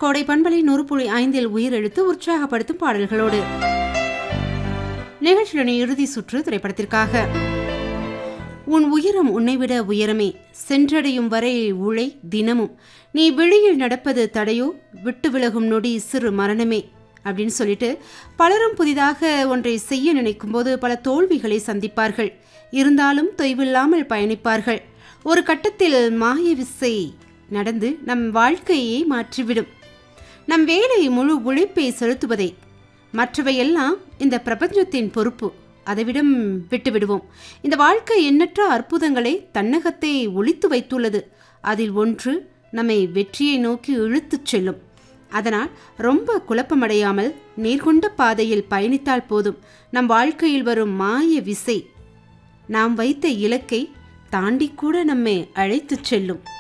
கோடை பண்பலை நூறு புள்ளி ஐந்தில் உயிரெழுத்து உற்சாகப்படுத்தும் பாடல்களோடு நிகழ்ச்சியுடன் இறுதி சுற்று திரைப்படத்திற்காக உன் உயரம் உன்னைவிட உயரமே சென்றடையும் வரை உழை தினமும் நீ வெளியில் நடப்பது தடையோ விட்டு விலகும் நொடி சிறு மரணமே அப்படின்னு சொல்லிட்டு பலரும் புதிதாக ஒன்றை செய்ய நினைக்கும் போது பல தோல்விகளை சந்திப்பார்கள் இருந்தாலும் தொய்வில்லாமல் பயணிப்பார்கள் ஒரு கட்டத்தில் மாய விசை நடந்து நம் வாழ்க்கையை மாற்றிவிடும் நம் வேலை முழு உழைப்பை செலுத்துவதை மற்றவையெல்லாம் இந்த பிரபஞ்சத்தின் பொறுப்பு அதைவிடம் விட்டுவிடுவோம் இந்த வாழ்க்கை எண்ணற்ற அற்புதங்களை தன்னகத்தை ஒளித்து வைத்துள்ளது அதில் ஒன்று நம்மை வெற்றியை நோக்கி இழுத்துச் செல்லும் அதனால் ரொம்ப குழப்பமடையாமல் நேர்கொண்ட பாதையில் பயணித்தால் போதும் நம் வாழ்க்கையில் வரும் மாய விசை நாம் வைத்த இலக்கை தாண்டி கூட நம்மை அழைத்துச் செல்லும்